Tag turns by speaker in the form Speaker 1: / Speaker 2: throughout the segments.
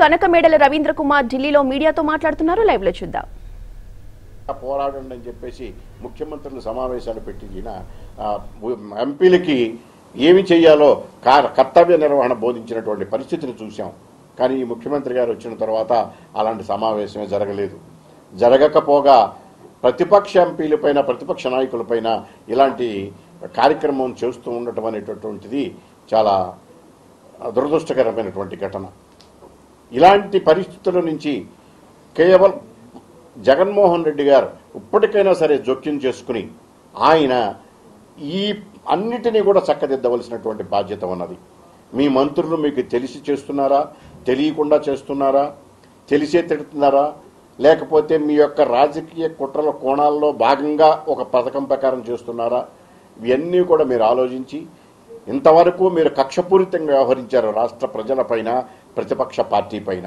Speaker 1: కనకమేడల రవీంద్ర కుమార్ ఢిల్లీలో మీడియాతో మాట్లాడుతున్నారు లైవ్ లో చూద్దాం
Speaker 2: పోరాడండి అని చెప్పేసి ముఖ్యమంత్రులు సమావేశాలు పెట్టిన ఆ, ఎంపీలకి ఏమి చేయాలో కా- కర్తవ్య నిర్వహణ బోధించినటువంటి పరిస్థితిని చూశాం కానీ ఈ ముఖ్యమంత్రి గారు వచ్చిన తర్వాత అలాంటి సమావేశమే జరగలేదు జరగకపోగా ప్రతిపక్ష ఎంపీలపైన ప్రతిపక్ష నాయకులపైన ఇలాంటి కార్యక్రమం చేస్తూ ఉండటం అనేటటువంటిది చాలా దురదృష్టకరమైనటువంటి ఘటన ఇలాంటి పరిస్థితుల నుంచి కేవలం జగన్మోహన్ రెడ్డి గారు ఇప్పటికైనా సరే జోక్యం చేసుకుని ఆయన ఈ అన్నిటినీ కూడా చక్కదిద్దవలసినటువంటి బాధ్యత ఉన్నది మీ మంత్రులు మీకు తెలిసి చేస్తున్నారా తెలియకుండా చేస్తున్నారా తెలిసే తిడుతున్నారా లేకపోతే మీ యొక్క రాజకీయ కుట్రల కోణాల్లో భాగంగా ఒక పథకం ప్రకారం చేస్తున్నారా ఇవన్నీ కూడా మీరు ఆలోచించి ఇంతవరకు మీరు కక్షపూరితంగా వ్యవహరించారు రాష్ట్ర ప్రజలపైన ప్రతిపక్ష పార్టీ పైన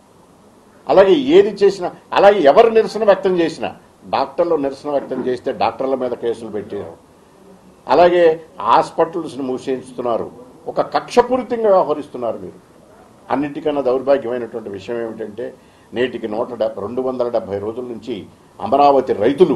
Speaker 2: అలాగే ఏది చేసినా అలాగే ఎవరు నిరసన వ్యక్తం చేసినా డాక్టర్లు నిరసన వ్యక్తం చేస్తే డాక్టర్ల మీద కేసులు పెట్టారు అలాగే హాస్పిటల్స్ని మూసేస్తున్నారు ఒక కక్షపూరితంగా వ్యవహరిస్తున్నారు మీరు అన్నిటికన్నా దౌర్భాగ్యమైనటువంటి విషయం ఏమిటంటే నేటికి నూట డెబ్బై రెండు వందల డెబ్బై రోజుల నుంచి అమరావతి రైతులు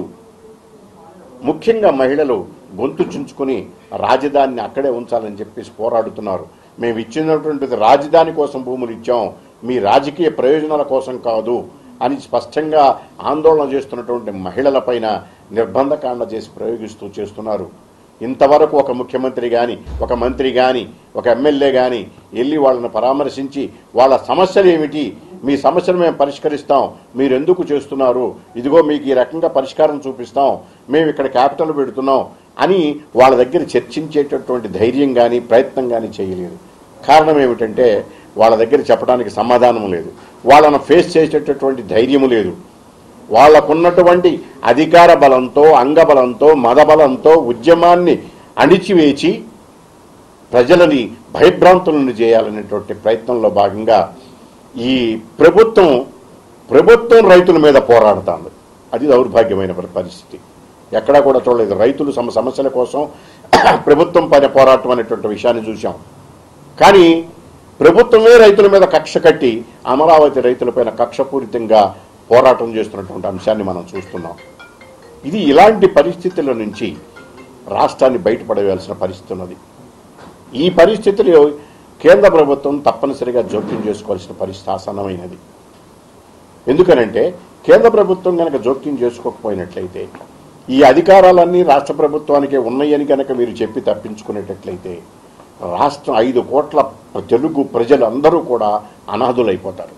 Speaker 2: ముఖ్యంగా మహిళలు గొంతు చుంచుకొని రాజధానిని అక్కడే ఉంచాలని చెప్పేసి పోరాడుతున్నారు మేము ఇచ్చినటువంటిది రాజధాని కోసం భూములు ఇచ్చాం మీ రాజకీయ ప్రయోజనాల కోసం కాదు అని స్పష్టంగా ఆందోళన చేస్తున్నటువంటి మహిళలపైన నిర్బంధకాండ చేసి ప్రయోగిస్తూ చేస్తున్నారు ఇంతవరకు ఒక ముఖ్యమంత్రి కానీ ఒక మంత్రి కానీ ఒక ఎమ్మెల్యే కానీ వెళ్ళి వాళ్ళని పరామర్శించి వాళ్ళ సమస్యలు ఏమిటి మీ సమస్యలు మేము పరిష్కరిస్తాం మీరు ఎందుకు చేస్తున్నారు ఇదిగో మీకు ఈ రకంగా పరిష్కారం చూపిస్తాం మేము ఇక్కడ క్యాపిటల్ పెడుతున్నాం అని వాళ్ళ దగ్గర చర్చించేటటువంటి ధైర్యం కానీ ప్రయత్నం కానీ చేయలేదు కారణం ఏమిటంటే వాళ్ళ దగ్గర చెప్పడానికి సమాధానం లేదు వాళ్ళను ఫేస్ చేసేటటువంటి ధైర్యము లేదు వాళ్ళకున్నటువంటి అధికార బలంతో అంగబలంతో మదబలంతో ఉద్యమాన్ని అణిచివేచి ప్రజలని భయభ్రాంతులను చేయాలనేటువంటి ప్రయత్నంలో భాగంగా ఈ ప్రభుత్వం ప్రభుత్వం రైతుల మీద పోరాడుతుంది అది దౌర్భాగ్యమైన పరి- పరిస్థితి ఎక్కడా కూడా చూడలేదు రైతులు తమ సమస్యల కోసం ప్రభుత్వం పైన పోరాటం అనేటువంటి విషయాన్ని చూశాం కానీ ప్రభుత్వమే రైతుల మీద కక్ష కట్టి అమరావతి రైతులపైన కక్షపూరితంగా పోరాటం చేస్తున్నటువంటి అంశాన్ని మనం చూస్తున్నాం ఇది ఇలాంటి పరిస్థితుల నుంచి రాష్ట్రాన్ని బయటపడవలసిన పరిస్థితి ఉన్నది ఈ పరిస్థితిలో కేంద్ర ప్రభుత్వం తప్పనిసరిగా జోక్యం చేసుకోవాల్సిన పరిస్థితి ఆసన్నమైనది ఎందుకనంటే కేంద్ర ప్రభుత్వం కనుక జోక్యం చేసుకోకపోయినట్లయితే ఈ అధికారాలన్నీ రాష్ట్ర ప్రభుత్వానికే ఉన్నాయని కనుక మీరు చెప్పి తప్పించుకునేటట్లయితే రాష్ట్రం ఐదు కోట్ల తెలుగు ప్రజలందరూ కూడా అనాథులైపోతారు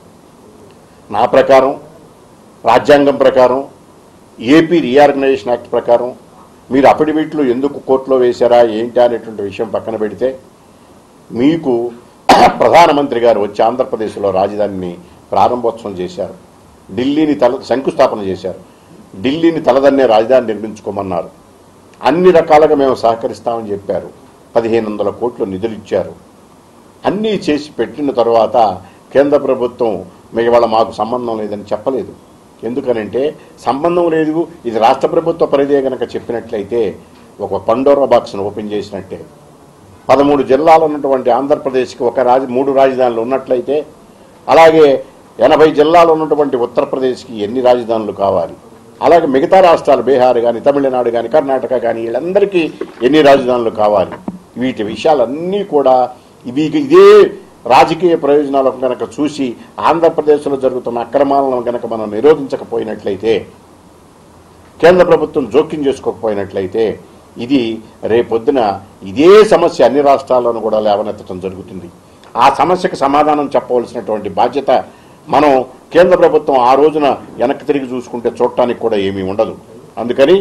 Speaker 2: నా ప్రకారం రాజ్యాంగం ప్రకారం ఏపీ రీఆర్గనైజేషన్ యాక్ట్ ప్రకారం మీరు అఫిడవిట్లు ఎందుకు కోర్టులో వేశారా ఏంటి అనేటువంటి విషయం పక్కన పెడితే మీకు ప్రధానమంత్రి గారు వచ్చి ఆంధ్రప్రదేశ్లో రాజధానిని ప్రారంభోత్సవం చేశారు ఢిల్లీని తల శంకుస్థాపన చేశారు ఢిల్లీని తలదన్నే రాజధాని నిర్మించుకోమన్నారు అన్ని రకాలుగా మేము సహకరిస్తామని చెప్పారు పదిహేను వందల కోట్లు నిధులు ఇచ్చారు అన్నీ చేసి పెట్టిన తర్వాత కేంద్ర ప్రభుత్వం మీ ఇవాళ మాకు సంబంధం లేదని చెప్పలేదు ఎందుకనంటే సంబంధం లేదు ఇది రాష్ట్ర ప్రభుత్వ పరిధే గనక చెప్పినట్లయితే ఒక పండోరా బాక్స్ను ఓపెన్ చేసినట్టే పదమూడు జిల్లాలు ఉన్నటువంటి ఆంధ్రప్రదేశ్కి ఒక రాజ మూడు రాజధానులు ఉన్నట్లయితే అలాగే ఎనభై జిల్లాలు ఉన్నటువంటి ఉత్తరప్రదేశ్కి ఎన్ని రాజధానులు కావాలి అలాగే మిగతా రాష్ట్రాలు బీహార్ కానీ తమిళనాడు కానీ కర్ణాటక కానీ వీళ్ళందరికీ ఎన్ని రాజధానులు కావాలి వీటి విషయాలన్నీ కూడా ఇవి ఇదే రాజకీయ ప్రయోజనాలకు కనుక చూసి ఆంధ్రప్రదేశ్లో జరుగుతున్న అక్రమాలను కనుక మనం నిరోధించకపోయినట్లయితే కేంద్ర ప్రభుత్వం జోక్యం చేసుకోకపోయినట్లయితే ఇది రేపొద్దున ఇదే సమస్య అన్ని రాష్ట్రాల్లోనూ కూడా లేవనెత్తడం జరుగుతుంది ఆ సమస్యకు సమాధానం చెప్పవలసినటువంటి బాధ్యత మనం కేంద్ర ప్రభుత్వం ఆ రోజున వెనక్కి తిరిగి చూసుకుంటే చూడటానికి కూడా ఏమీ ఉండదు అందుకని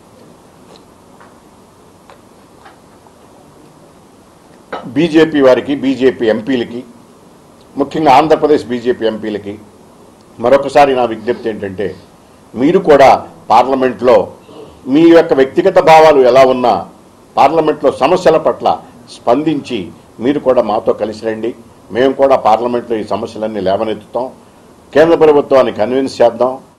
Speaker 2: బీజేపీ వారికి బీజేపీ ఎంపీలకి ముఖ్యంగా ఆంధ్రప్రదేశ్ బీజేపీ ఎంపీలకి మరొకసారి నా విజ్ఞప్తి ఏంటంటే మీరు కూడా పార్లమెంట్లో మీ యొక్క వ్యక్తిగత భావాలు ఎలా ఉన్నా పార్లమెంట్లో సమస్యల పట్ల స్పందించి మీరు కూడా మాతో కలిసి రండి మేము కూడా పార్లమెంట్లో ఈ సమస్యలన్నీ లేవనెత్తుతాం కేంద్ర ప్రభుత్వాన్ని కన్విన్స్ చేద్దాం